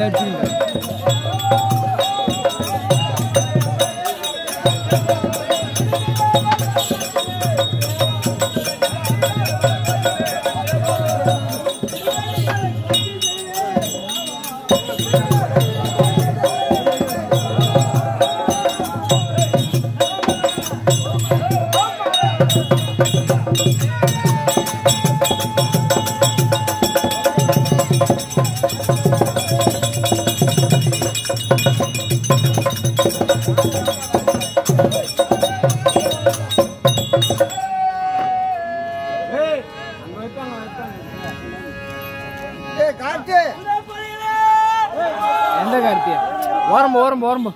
அடிச்சுக்கிட்டேன் எந்த கார்த்தியா ஓரம்பு ஓரம்பு ஓரம்பு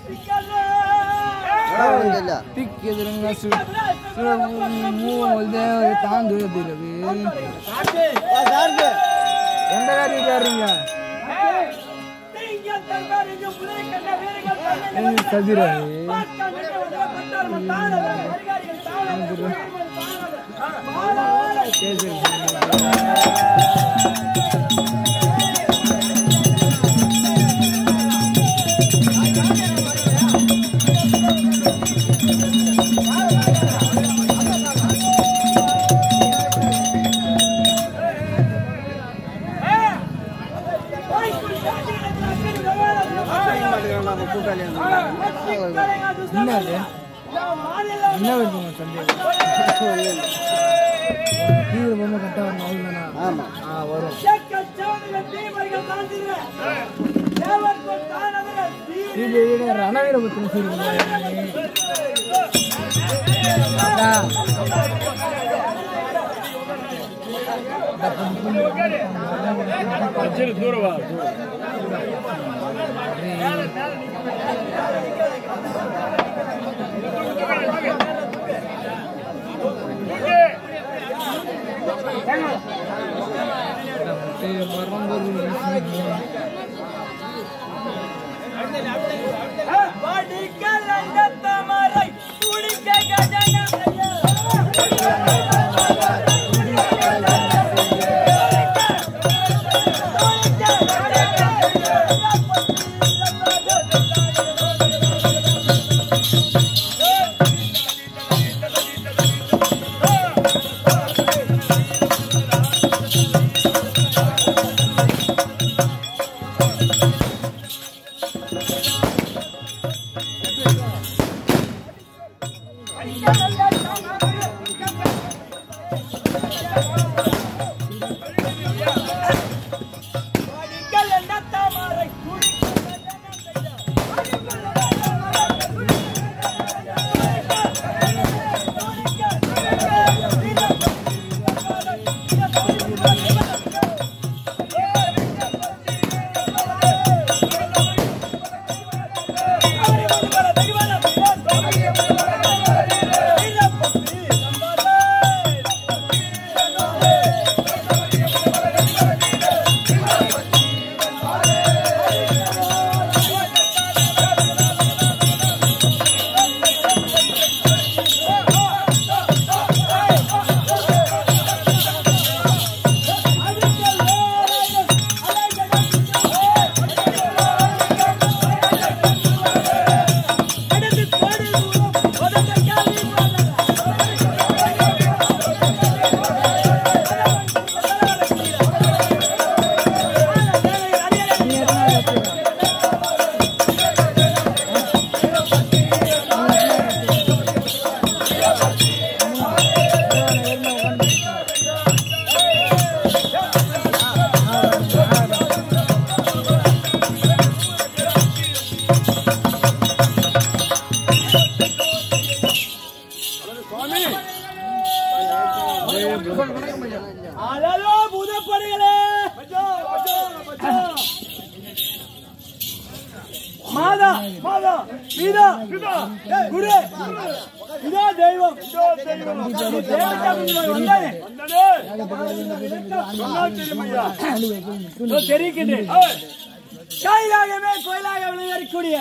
திக் எதிரங்க சு மூவல்தே தாந்து திரவி எந்த கார்த்தி பாருங்க சதிரவி சரி சரி என்னது என்ன வேணும் சந்தேகம் தீவிர பொம்மை கட்ட வரணும் அவ்வளோதானா ஆமா ஆ வரும் இது இது ரணவீர புத்திர அழகோ பூதப்படைகளே மாதா மாதா பிதா குரு இதோ தெய்வம் தேவதா முன்னாடி வந்தானே. இதோ தெரிவிக்கின்றேன். கைலாகமே கோயிலாக விளையாடக்கூடிய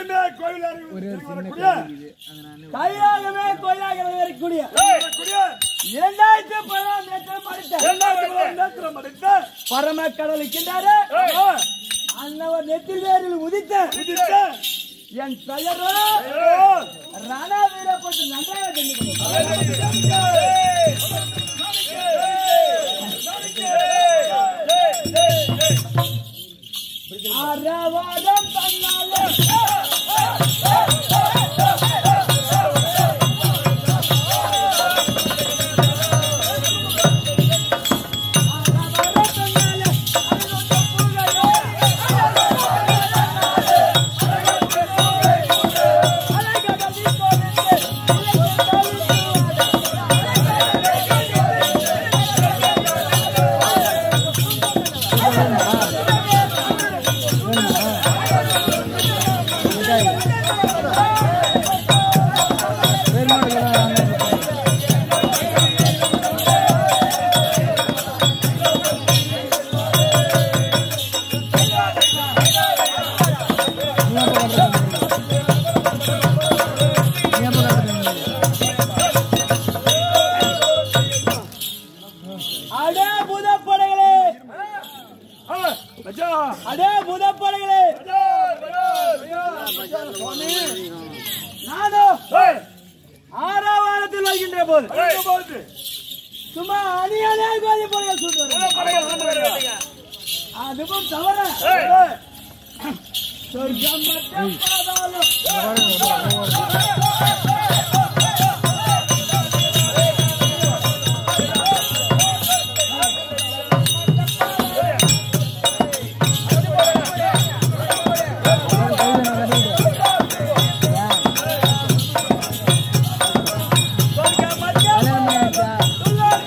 கைலாகமே கோயிலாக விளையாடக்கூடிய இரண்டாயிரத்தி பதினாம் நேற்று படித்த பரம கடலுக்கின்றாரு அன்னவர் நெத்தில் வேரில் உதித்த உதித்த என் பெயரோ ரணா வீரப்பட்டு நன்றாக தெரிந்து அரவாதம் பண்ணாலே அடே புதப்படைகளே அஜா அடே புதப்படைகளே நானோ ஆறாம் வாரத்தில் வருகின்ற போது சும்மா அணியானே கோதி போய் சொல்லுவாங்க அதுவும் தவற சொர்க்கம் மற்றும் பாதாளம் சொர்க்கம் மற்றும்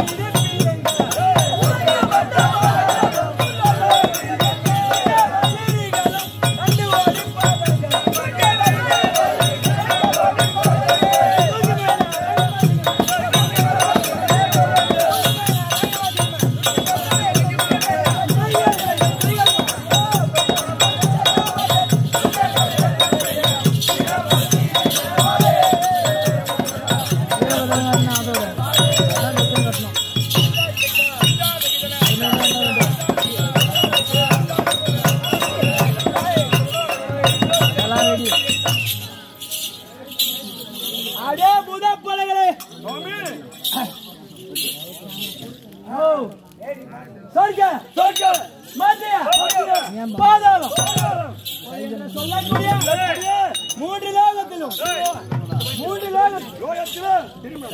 அடே புதப்பலைகளே ஓ சொர்க்க சொர்க்க மத்திய பாதாளம் என்று சொல்லக்கூடிய மூன்று லோகத்திலும் மூன்று லோகத்திலும்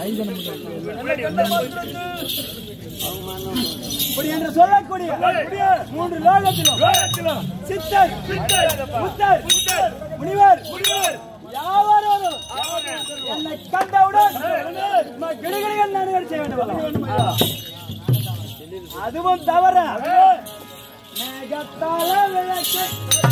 இப்படி என்று சொல்லக்கூடிய மூன்று லோகத்திலும் சித்தர் புத்தர் முனிவர் யாவரும் என்னை கண்டவுடன் கிடுகிடுகள் நடுவர் செய்ய வேண்டும் அதுவும் தவற மேகத்தால விளக்கு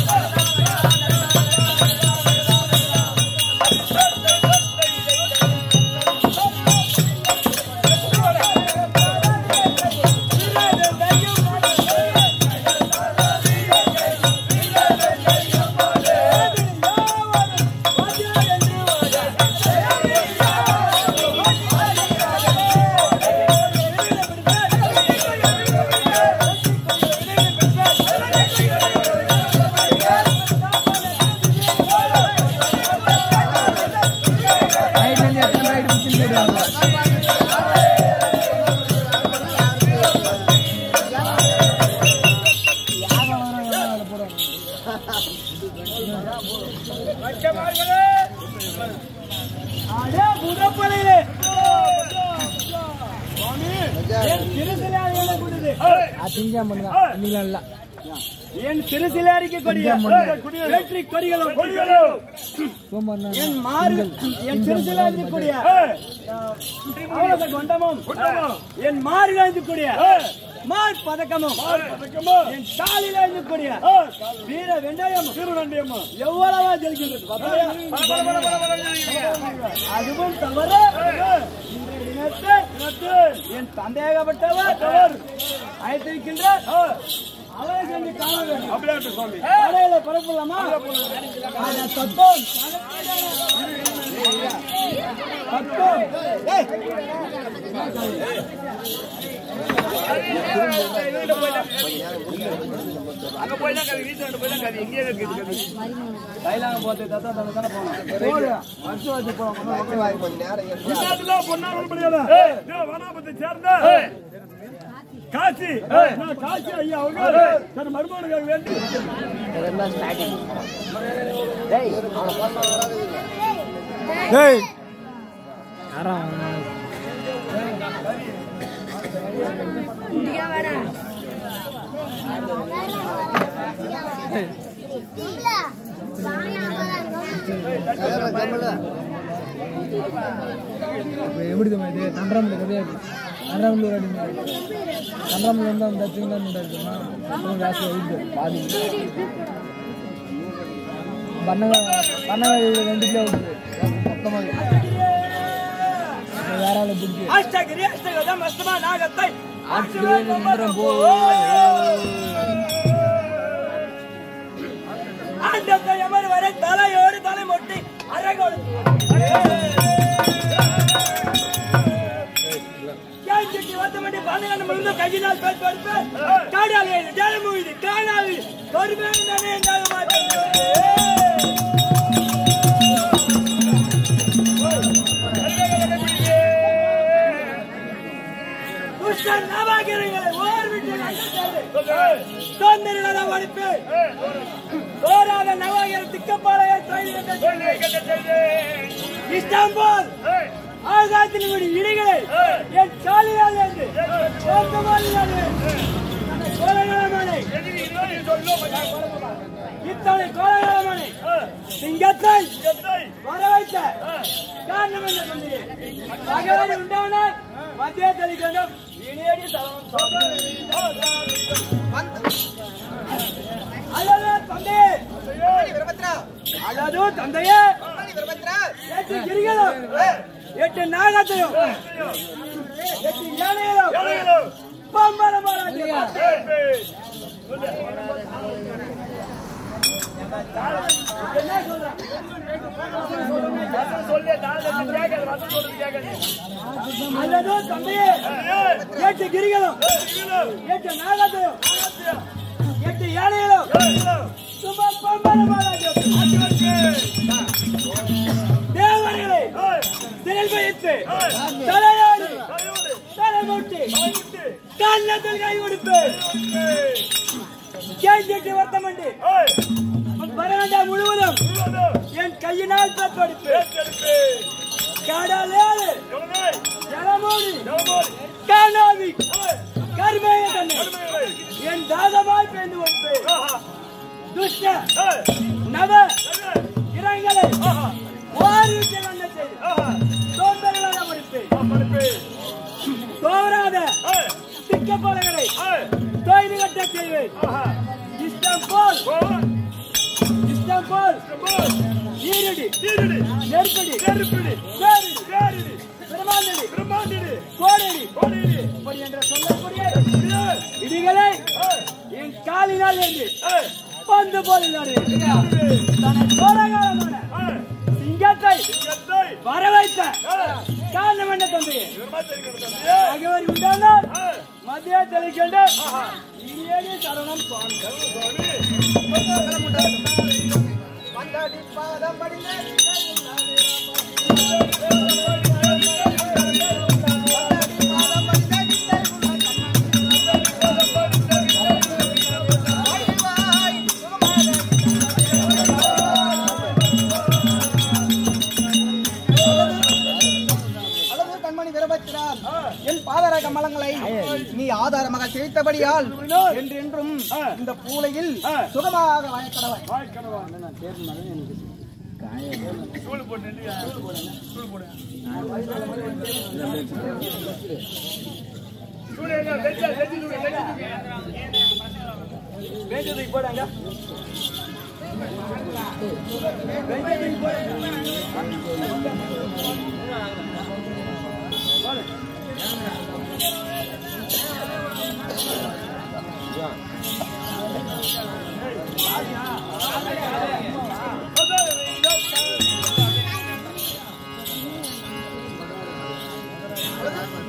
அடே புதப்பலையிலே என் திருசிலாரிகளை கூடுது திங்காம பண்ணுதான் இன்னைக்கு இல்ல என் திருசிலாரிக்கு கொடிய வெற்றி கொடிகளும் சோமவாரம் தான். என் மாறு என் திருசிலாரிக்கு கொடிய அவரது கொண்டமும் என் மாறு கூடிய மார் பதக்கமும் என் காலில் எழுந்தக்கூடிய வீர வெண்டயம் திருவண்டயமும் எவ்வளவா ஜெயிக்கின்றது பார்த்தாயா? அதுவும் தவற இன்றைய தினத்தில் என் தந்தையாகப்பட்டவர் அழைத்திருக்கின்றார் அவரை சென்று காண வேண்டும் காலையில பரப்பலாமா அந்த தத்துவம் தத்துவம் ஏய், அங்க போய் தான் கதை வீட்டு போய் தான் கதை எங்கேயே இருக்குது கதை தைலாங்க போட்டு தத்தா தலை தானே போனோம் போடு வச்சு வச்சு போனோம் இந்தாத்துல பொன்னார் உருப்படியாளா? நான் வனாபத்தை சேர்ந்த காசி நான் காசி ஐயா அவங்க தன் மருமகனுக்காக வேண்டி டேய் இப்போ எப்படி தெரியுமா இது தண்டராமில் கிடையாது தண்டராமில் ஒரு அடி தண்டராமில் வந்து அந்த தச்சுங்க இருக்குமா அப்புறம் ஜாஸ்தி வைத்து பாதி பண்ணங்க பண்ணங்க ரெண்டு கிலோ விட்டு மொத்தமாக வேற ஆளை பிடிச்சி அஷ்டகிரி அஷ்டகதம் அஷ்டமா நாகத்தை ஆண்டத்தை எமர் வரை தலையோடு தலை மொட்டி அரைகோடு கேட்டுக்கு வந்தமட்டி பன்னெண்டு முழுந்து கையினால் பேர் படுப்பு காடாலே ஜலமுகிது காணாது கருமையான தானே என்னாக மாட்டேன் துஷ்டன் நவாகிரங்களை ஓர் விட்டு தொந்தரில்லாத வடிப்பு சோராத நவாகிர திக்கப்பாளைய இஸ்தாம்புல் ஆகாயத்தில் விடும் இடிகளை என் காலியால் இருந்து சொந்தமானது கோலகலமனை இத்தனை கோலகலமனை சிங்கத்தை வர வைத்த காரணம் என்ன சொன்னீங்க பகவான் உண்டானால் மத்திய தெளிக்கணும் இனியடி அல்லது தந்தையே அல்லது தந்தையே எட்டு கிரிகளும் எட்டு நாகத்தையும் எட்டு யானைகளும் பம்பரமாராஜ்யம் என்ன சொல்றேன் சொல்லி நான் கேட்கல வசம் சொல்றது கேட்கல அல்லது தந்தையே எட்டு கிரிகளும் எட்டு நாகத்தையும் எட்டு யானைகளும் சும்மா பம்பரமாராஜ்யம் தேவர்களை திரள் வைத்து தலையாடி தலைமுட்டி கண்ணத்தில் கை கொடுப்பு கேட்டு வர்த்தமண்டி பரவாண்டா முழுவதும் என் கையினால் பெற்றெடுப்பு கடலேறு ஜலமோடி காணாவி கர்மேய தன்னை என் தாதமாய் பேந்து வைப்பு துஷ்ட நவ இரங்களை ஓரிட்டு வந்த செய்து சோம்பர்களாக முடிப்பு தோறாத திக்கப்பலங்களை தொய்து கட்ட செய்வேன் இஷ்டம் போல் இஷ்டம் போல் ஈரடி நெருப்படி சேரடி பிரமாண்டடி கோடடி இப்படி என்ற சொல்லக்கூடிய இடிகளை என் காலினால் என்று பந்து போல் தனது கோலகாலமான சிங்கத்தை வர வைத்த காரணம் என்ன தந்தை ஆகியோர் உண்டானால் மத்திய தெளிக்கண்டு இனியடி சரணம் சுவாமி அளவு கண்மணி வீரபத்திரால் என் பாதர கமலங்களை நீ ஆதாரமாக சிரித்தபடியால் என்றென்றும் இந்த பூலையில் சுகமாக வாழக்கடவன் வேண்டியதுக்கு போடாங்க வேண்டியதுக்கு போடாங்க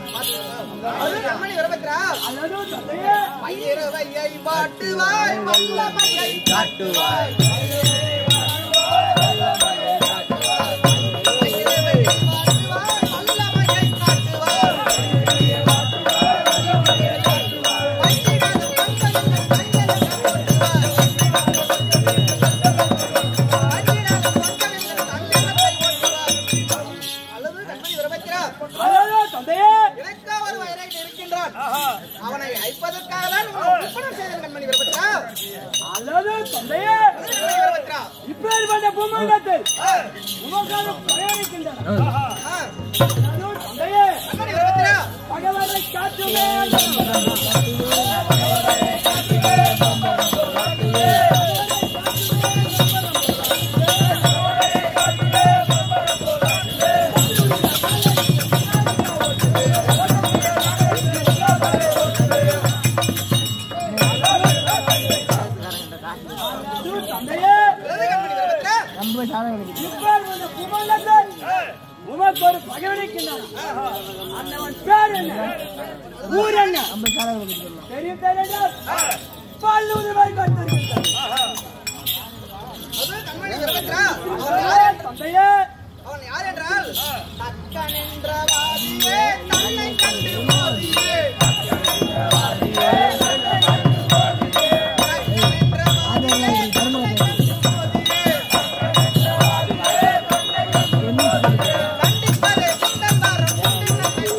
அளவு கண்மணி வீரபத்திரால் அல்லது தந்தையே வைரவையை பாட்டுவாய் மண்ணு வல்லமையை காட்டுவாய் வல்லமையை காட்டுவாய் அல்லது கண்மணி விரமிக்கிறார் அதாவது தந்தையே எனக்கா ஒரு வயராக இருக்கின்றான் அவனை அழிப்பதற்காக தான் உங்களை ஒப்பனம் செய்தேன் கண்மணி விரமிக்கிறார் அல்லது தந்தையே கண்மணி விரமிக்கிறார் இப்பேற்பட்ட பூமண்டத்தில் உமக்காக பிரயாணிக்கின்றன அதாவது தந்தையே கண்மணி விரமிக்கிறார் பகவனை காட்டுமே தந்தையே அல்லது கண்மணி விரமிக்கிறார் நம்ம சாதகம் கிடைக்குது இப்பேற்பட்ட பூமண்டத்தில் உமக்கு ஒரு பகவனிக்கின்றன அண்ணவன் பேர் என்ன ஊர் என்ன நம்ம சாதகம் கிடைக்குது தெரியும் தெரியும் பல்லூர் வைத்திருக்கின்றார் அது கண்மணி விரமிக்கிறார் அவன் யார் தந்தையே அவன் யார் என்றால் தக்கன் என்ற வாதியே தன்னை கண்டு மோதியே தக்கன் என்ற வாதியே தன்னை கண்டு மோதியே கண்டிப்பதே குண்டந்தாரம் குண்டினத்தை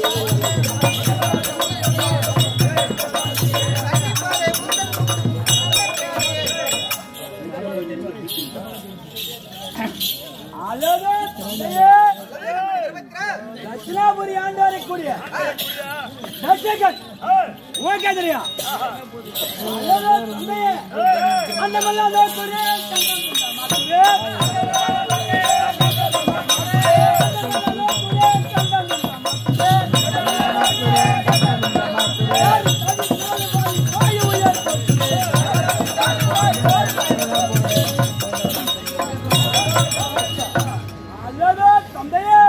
கண்டிப்பதே அழகு தந்தையே விரமிக்கிறார் தட்சிணாபுரி ஆண்டாரை கூடிய தட்சகன் உனக்கு தெரியா அழகு தந்தையே அந்த மல்லாத கூடிய அழகு தந்தையே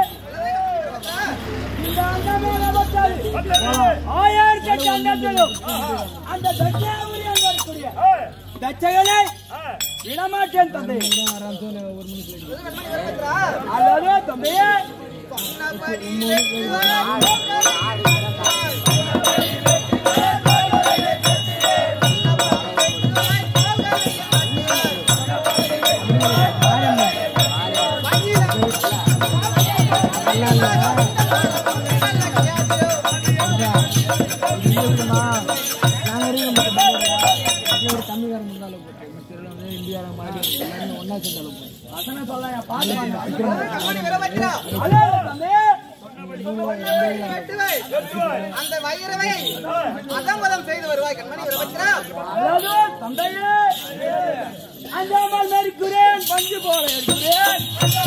இந்த அண்டமே நமக்காது ஆயிரத்தி எட்டு அண்டத்திலும் அந்த தட்சிணாபுரி ஆண்டாருக்குரிய தட்சகனை விடமாட்டேன் தந்தை ஒரு மணிக்கு விரமிக்கிறார் அல்லது தந்தையே சொன்னபடி வெட்டுவார். இருக்குமா நாங்கள் இருக்க மாட்டோம் ஒரு தமிழ்காரன் இருந்தாலும் போட்டோம் இந்தியாவில் மாறி ஒன்றா சேர்ந்தாலும் போட்டோம் வசனம் சொல்ல பாட்டு கண்மணி விரமிக்கிறார் அல்லது தந்தையே வெட்டுவாய். அந்த வைரவை அதம்பதம் செய்து வருவாய் கண்மணி விரமிக்கிறார் அல்லது தந்தையே அஞ்சாமல் நடிக்கிறேன் பஞ்சு போல இருக்கிறேன்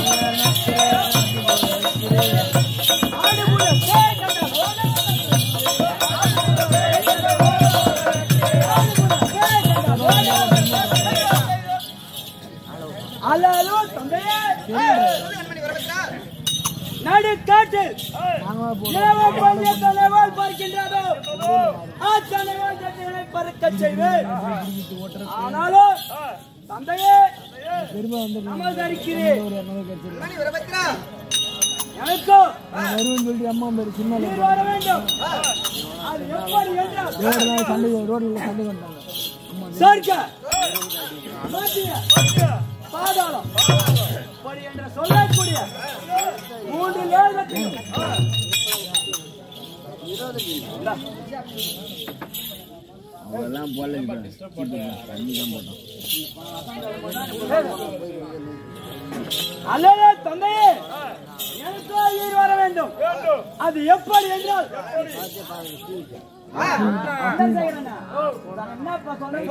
ஆடுபுற பேய் கண்ட போல. ஆடுபுற பேய் கண்ட போல. அல்லது தந்தையே கண்மணி விரமிக்கிறார் நடுக்காட்டில் நாங்கள் போட்டோம் இரவு பஞ்ச தலைவால் பார்க்கின்றதோ அத்தனைவால் தட்டிகளை பறக்கச் செய்வேன் ஆனாலும் தந்தையே பெருமை வந்து நமஸ்கரிக்கிறேன் ஒரு இரநூறு கிடைச்சிருக்கு கண்மணி விரமிக்கிறார் எனக்கும் வருவன் சொல்லிட்டு அம்மா பேர் சின்ன நீர் வர வேண்டும் அது எப்படி என்றால் ரோடு தான் சண்டை ரோட்ல சண்டை வந்தாங்க அம்மா சொர்க்க மத்திய பாதாளம் இப்படி என்று சொல்லக்கூடிய மூன்று லோகத்திலும் அவங்கெல்லாம் போடல தண்ணி தான் போட்டோம் அல்லது தந்தையே எனக்கோ உயிர் வர வேண்டும் அது எப்படி என்றால் என்ன செய்யறேன்னா? நான் என்னப்பா சொல்றேன்?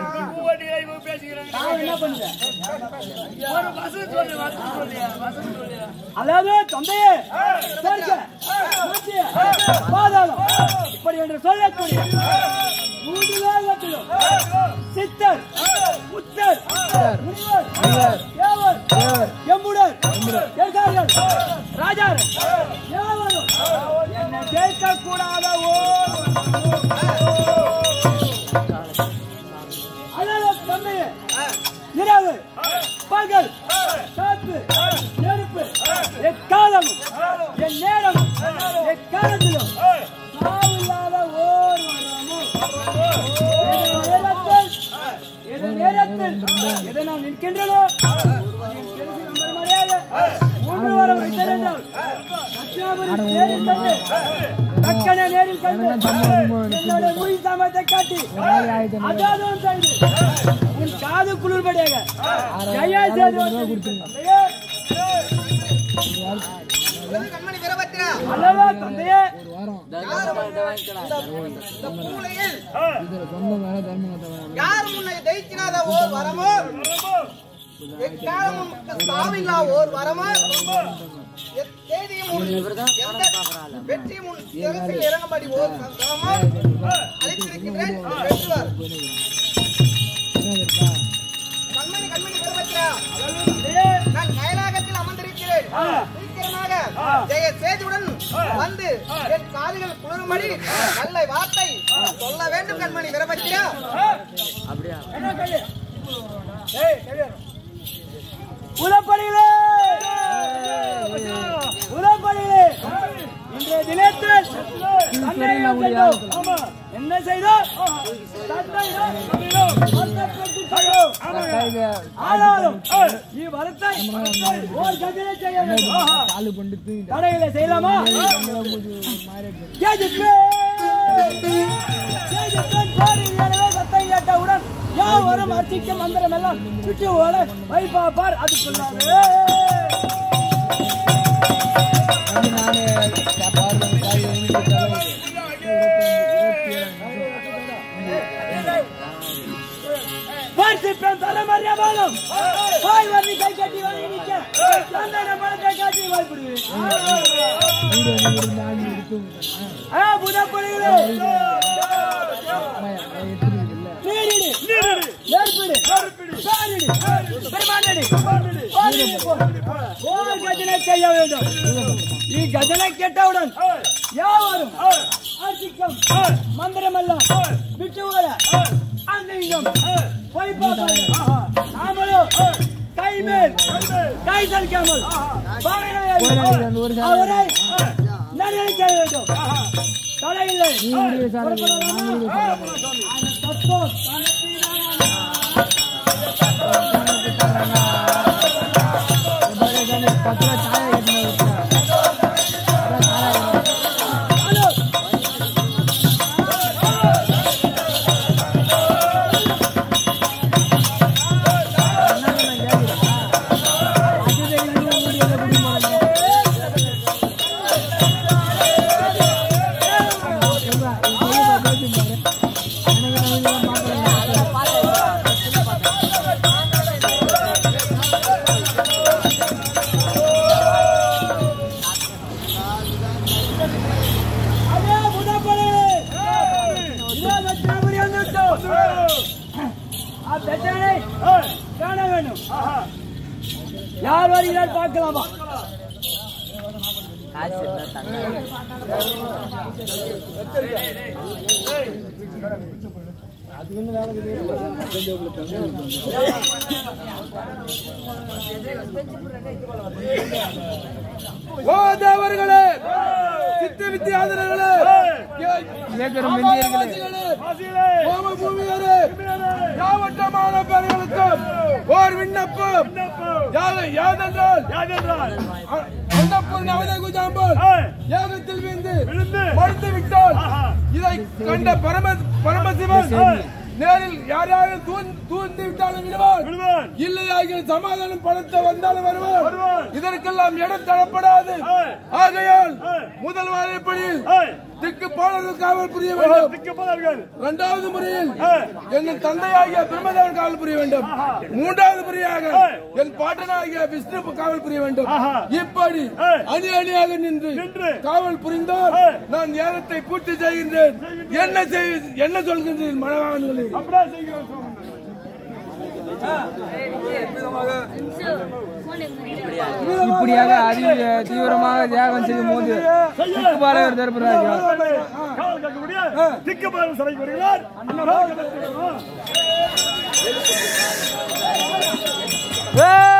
நான் என்ன பண்றேன்? அதாவது தந்தையே சொர்க்க, மத்திய, பாதாளம் இப்படி என்று சொல்லக்கூடிய மூன்று லோகத்திலும் சித்தர் புத்தர் முனிவர் தேவர் எம்புடர் எல்கார்கள் ராஜார் யாவரும் என்னை ஜெயிக்க கூடாத ஓ அதாவது தந்தை தந்தையே இரவு பகல் காத்து நெருப்பு எக்காலமும் என் நேரம் எக்காலத்திலும் சாவில்லாத ஓர் வரமும் எது நேரத்தில் எது நாம் நிற்கின்றனோ என் கெழுசி நம்மை மறையாக மூன்று வாரம் வைத்திருந்தால் தட்சிணாபுரி நேரில் கண்டு தக்கன நேரில் கண்டு என்னோட மொழி சாமத்தை காட்டி அதாதும் செய்து உன் காது குளிர்படியாக ஜெயா சேது தந்தையே சொல்லு கண்மணி வீரபத்ரா அல்லவா தந்தையே ஒரு வாரம் இந்த மூலையில் இதுல சொந்த மேல தர்மகத்தை வேணும் யார் முன்னை ஜெயிச்சினாத ஓர் வரமோ எக்காலமும் சாவில்லா ஓர் வரமோ எத்தேதியும் உன் எந்த வெற்றியும் உன் சிரசில் இறங்கும்படி ஓர் சங்கமோ அழைத்திருக்கின்றேன் வெற்றுவார் கண்மணி கண்மணி வீரபத்ரா நான் கைலாகத்தில் அமர்ந்திருக்கிறேன் சீக்கிரமாக ஜெய சேதுடன் வந்து என் காதுகள் குளிரும்படி நல்ல வார்த்தை சொல்ல வேண்டும் கண்மணி வீரபத்ரா என்ன கையே ஏய் கையே உலப்படிகளே உலப்படிகளே இன்றைய தினத்தில் தந்தையிடம் சென்றோம். என்ன செய்தோம் தந்தையிடம் வருத்தப்பட்டு செய்தோம். ஆனாலும் இவ்வரத்தை ஓர் கதிரை செய்ய வேண்டும் காலு கொண்டு தூக்கிட்டு தடைகளை செய்யலாமா கேஜிப்பேன். கேஜிப்பேன் போரில் எனவே சத்தம் கேட்டவுடன் யாவரும் அர்ச்சிக்க மந்திரம் எல்லாம் சுற்றி ஓட வைப்பாப்பார் அதுக்குள்ளாவே வந்து நானே பார்வை காய் வாங்கி பார்த்திப்பேன் தலைமறைய வேணும் பாய் வந்து கை கட்டி வாங்கி நிற்க தந்தை பணத்தை காட்டி வாய்ப்பிடுவேன் வீடு வந்து இருந்து ஆடி இருக்கும் ஆ புதப்படுகிறே நீரிடு நெருப்பிடு சாரிடு பெருமானடி ஓரிடு போ. ஓர் கஜனை செய்ய வேண்டும் ಈ ಗಜನ ಕೆಟ್ಟவுடன் யாவரும் ஆர்த்திக்கம் மந்திரமெல்லாம் விட்டு ஓட அங்கும் போய் பார்ப்பார்கள் நாமளும் கை மேல் கை சலிக்காமல் அவரை நிர்ணயிக்க வேண்டும் தலையில்லை தத்துவம் பத்து ரூபா சாய ஹலோ ಅದೇ ಬುಡಪಡೆ ಇವಾಗ ಚಾಮರಿ ಅಂದಿಟ್ಟು ಆ பெற்றனை காண வேண்டும் யார் வருகிறார் பார்க்கலாமா ஓ தேவர்களே சித்த வித்தியாதர்களே ஓம பூமியரே யாவட்டமான பேர்களுக்கும் ஓர் விண்ணப்பம் யாது- யாதென்றால் அ- அண்டப்பொருள் அவதை குஜாம்போல் யாகத்தில் விழுந்து மறுத்து விட்டால் இதை கண்ட பரம பரமசிவன் நேரில் யாராவது தூண் தூண்டி விட்டாலும் விடுவான் இல்லையாகிய சமாதானம் பணத்தை வந்தாலும் வருவான் இதற்கெல்லாம் இடம் தரப்படாது ஆகையால் முதல் வாழைப்படியில் திக்கு பாடல்கள் காவல் புரிய வேண்டும் இரண்டாவது முறையில் எங்கள் தந்தையாகிய பிரம்மதேவன் காவல் புரிய வேண்டும் மூன்றாவது முறையாக என் பாட்டனாகிய விஷ்ணு காவல் புரிய வேண்டும் இப்படி அணி அணியாக நின்று காவல் புரிந்தால் நான் ஏகத்தை பூர்த்தி செய்கின்றேன் என்ன செய் என்ன சொல்கின்றேன் மனவான்களே விதமாக இப்படியாக அதி தீவிரமாக தியாகம் செய்யும் போது பாளையர் தர்பராஜா காவல் காக்கக்கூடிய திக்கபாலம் சிறைக்கு வருகிறார் அண்ணா ஏய்